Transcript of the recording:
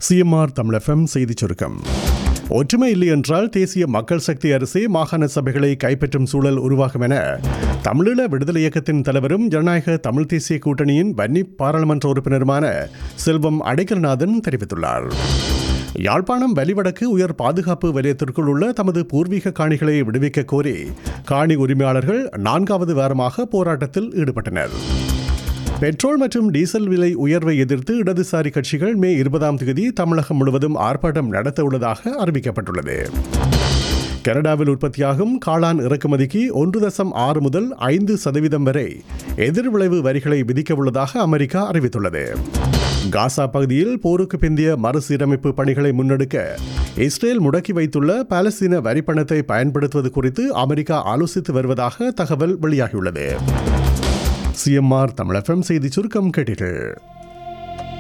CMR தமிழகம் செய்திச் சுருக்கம் ஒற்றுமை இல்லை என்றால் தேசிய மக்கள் சக்தி அரசே மாகாண சபைகளை கைப்பற்றும் சூழல் உருவாகும் என தமிழீழ விடுதலை இயக்கத்தின் தலைவரும் ஜனநாயக தமிழ் தேசிய கூட்டணியின் வன்னி பாராளுமன்ற உறுப்பினருமான செல்வம் அடைக்கல்நாதன் தெரிவித்துள்ளார் யாழ்ப்பாணம் வலிவடக்கு உயர் பாதுகாப்பு வலயத்திற்குள் உள்ள தமது பூர்வீக காணிகளை விடுவிக்க கோரி காணி உரிமையாளர்கள் நான்காவது வாரமாக போராட்டத்தில் ஈடுபட்டனர் பெட்ரோல் மற்றும் டீசல் விலை உயர்வை எதிர்த்து இடதுசாரி கட்சிகள் மே இருபதாம் தேதி தமிழகம் முழுவதும் ஆர்ப்பாட்டம் நடத்த உள்ளதாக அறிவிக்கப்பட்டுள்ளது கனடாவில் உற்பத்தியாகும் காளான் இறக்குமதிக்கு ஒன்று தசம் ஆறு முதல் ஐந்து சதவீதம் வரை எதிர்விளைவு வரிகளை விதிக்க உள்ளதாக அமெரிக்கா அறிவித்துள்ளது காசா பகுதியில் போருக்கு பிந்திய மறுசீரமைப்பு பணிகளை முன்னெடுக்க இஸ்ரேல் முடக்கி வைத்துள்ள பாலஸ்தீன வரிப்பணத்தை பயன்படுத்துவது குறித்து அமெரிக்கா ஆலோசித்து வருவதாக தகவல் வெளியாகியுள்ளது சிஎம்ஆர் தமிழகம் செய்தி சுருக்கம் கேட்டீர்கள்